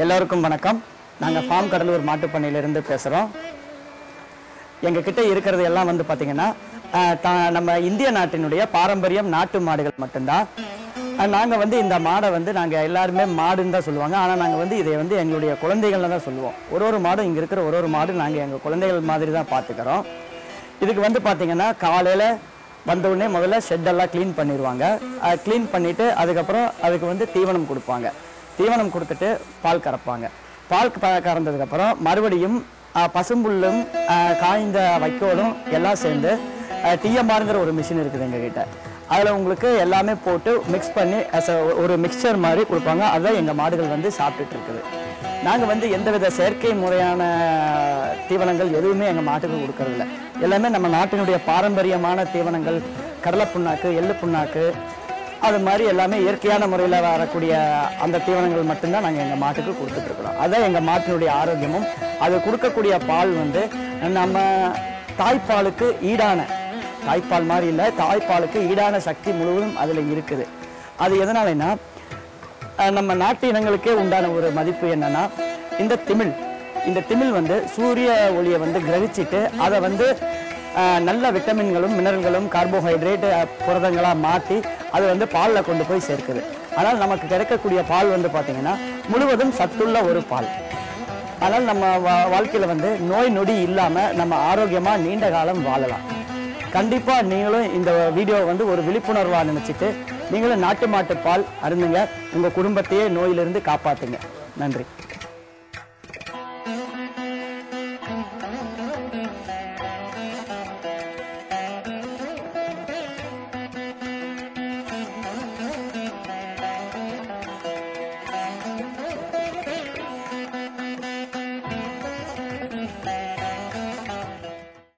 எல்லோருக்கும் வணக்கம் நாங்கள் ஃபார்ம் கடலூர் மாட்டுப்பண்ணையிலிருந்து பேசுகிறோம் எங்கள் கிட்ட இருக்கிறது எல்லாம் வந்து பார்த்தீங்கன்னா ஆஹ், தா- நம்ம இந்திய நாட்டினுடைய பாரம்பரியம் நாட்டு மாடுகள் மட்டும்தான் நாங்கள் வந்து இந்த மாடை வந்து நாங்கள் எல்லாருமே மாடுன்னு தான் சொல்லுவாங்க ஆனால் நாங்கள் வந்து இதை வந்து எங்களுடைய குழந்தைகள்னு தான் சொல்லுவோம் ஒரு ஒரு மாடும் இங்கே இருக்கிற ஒரு ஒரு மாடு நாங்கள் எங்கள் குழந்தைகள் மாதிரி தான் பார்த்துக்கிறோம் இதுக்கு வந்து பார்த்தீங்கன்னா காலையில் வந்த உடனே முதல்ல ஷெட்டெல்லாம் க்ளீன் பண்ணிடுவாங்க க்ளீன் பண்ணிவிட்டு அதுக்கப்புறம் அதுக்கு வந்து தீவனம் கொடுப்பாங்க தீவனம் கொடுத்துட்டு பால் கறப்பாங்க பால் க- கறந்ததுக்கப்புறம் மறுபடியும் ஆஹ், பசும்புல்லும் ஆஹ், காய்ந்த வைக்கோலும் எல்லாம் சேர்ந்து டிஎம்ஆருங்கிற ஒரு மிஷின் இருக்குது எங்ககிட்ட அதில் உங்களுக்கு எல்லாமே போட்டு மிக்ஸ் பண்ணி as a ஒரு மிக்சர் மாதிரி கொடுப்பாங்க அதுதான் எங்கள் மாடுகள் வந்து சாப்பிட்டுட்டு இருக்குது நாங்கள் வந்து எந்தவித செயற்கை முறையான தீவனங்கள் எதுவுமே எங்கள் மாட்டுக்கு கொடுக்கறதில்ல எல்லாமே நம்ம நாட்டினுடைய பாரம்பரியமான தீவனங்கள் கடலை புண்ணாக்கு எள்ளு புண்ணாக்கு அது மாதிரி எல்லாமே இயற்கையான முறையில் வரக்கூடிய அந்த தீவனங்கள் மட்டும்தான் நாங்கள் எங்கள் மாட்டுக்கு கொடுத்துட்ருக்குறோம் அதுதான் எங்கள் மாட்டினுடைய ஆரோக்கியமும் அது கொடுக்கக்கூடிய பால் வந்து நம்ம தாய்ப்பாலுக்கு ஈடான தாய்ப்பால் மாதிரி இல்லை தாய்ப்பாலுக்கு ஈடான சக்தி முழுவதும் அதில் இருக்குது அது எதனாலனா அஹ் நம்ம நாட்டு இனங்களுக்கே உண்டான ஒரு மதிப்பு என்னன்னா இந்த திமிழ் இந்த திமிழ் வந்து சூரிய ஒளியை வந்து கிரகிச்சிட்டு அதை வந்து அஹ், நல்ல விட்டமின்களும் மினரல்களும் கார்போஹைட்ரேட் புரதங்களாக மாற்றி அது வந்து பாலில் கொண்டு போய் சேர்க்குது ஆனால் நமக்கு கிடைக்கக்கூடிய பால் வந்து பார்த்தீங்கன்னா முழுவதும் சத்துள்ள ஒரு பால் ஆனால் நம்ம வா- வாழ்க்கையில வந்து நோய் நொடி இல்லாம நம்ம ஆரோக்கியமா நீண்ட காலம் வாழலாம் கண்டிப்பா நீங்களும் இந்த வீடியோவை வந்து ஒரு விழிப்புணர்வா நினைச்சிட்டு நீங்களும் நாட்டு மாட்டு பால் அருந்துங்க உங்க குடும்பத்தையே நோயிலிருந்து காப்பாத்துங்க நன்றி